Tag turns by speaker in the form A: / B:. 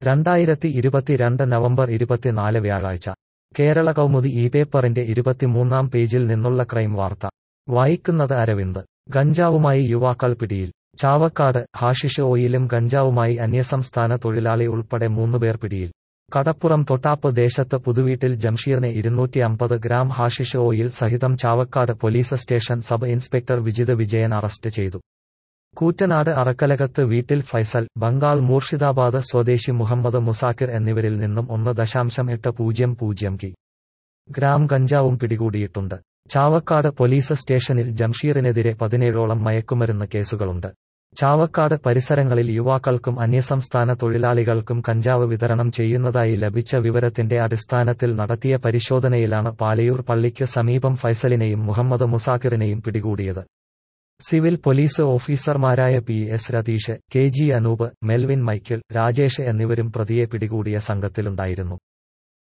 A: രണ്ടായിരത്തി ഇരുപത്തിരണ്ട് നവംബർ ഇരുപത്തിനാല് വ്യാഴാഴ്ച കേരള കൗമുദി ഈ പേപ്പറിന്റെ ഇരുപത്തിമൂന്നാം പേജിൽ നിന്നുള്ള ക്രൈം വാർത്ത വായിക്കുന്നത് അരവിന്ദ് ഗഞ്ചാവുമായി യുവാക്കൾ പിടിയിൽ ചാവക്കാട് ഹാഷിഷ് ഓയിലും ഗഞ്ചാവുമായി അന്യസംസ്ഥാന തൊഴിലാളി ഉൾപ്പെടെ മൂന്നുപേർ പിടിയിൽ കടപ്പുറം തൊട്ടാപ്പ് ദേശത്ത് പുതുവീട്ടിൽ ജംഷീറിനെ ഇരുന്നൂറ്റി അമ്പത് ഗ്രാം ഹാഷിഷ് ഓയിൽ സഹിതം Chavakkad police station sub inspector Vijith Vijayan arrest ചെയ്തു കൂറ്റനാട് അറക്കലകത്ത് വീട്ടിൽ ഫൈസൽ ബംഗാൾ മൂർഷിദാബാദ് സ്വദേശി മുഹമ്മദ് മുസാക്കിർ എന്നിവരിൽ നിന്നും ഒന്ന് ദശാംശം എട്ട് പൂജ്യം പൂജ്യം കി ഗ്രാം ഗഞ്ചാവും പിടികൂടിയിട്ടുണ്ട് ചാവക്കാട് പോലീസ് സ്റ്റേഷനിൽ ജംഷീറിനെതിരെ പതിനേഴോളം മയക്കുമരുന്ന് കേസുകളുണ്ട് ചാവക്കാട് പരിസരങ്ങളിൽ യുവാക്കൾക്കും അന്യസംസ്ഥാന തൊഴിലാളികൾക്കും കഞ്ചാവ് വിതരണം ചെയ്യുന്നതായി ലഭിച്ച വിവരത്തിന്റെ അടിസ്ഥാനത്തിൽ നടത്തിയ പരിശോധനയിലാണ് പാലയൂർ പള്ളിക്ക് സമീപം ഫൈസലിനെയും മുഹമ്മദ് മുസാക്കിറിനെയും പിടികൂടിയത് സിവിൽ പോലീസ് ഓഫീസർമാരായ P S Ratheesh K G Anoop Melvin Michael Rajesh എന്നിവരും പ്രതിയെ പിടികൂടിയ സംഘത്തിലുണ്ടായിരുന്നു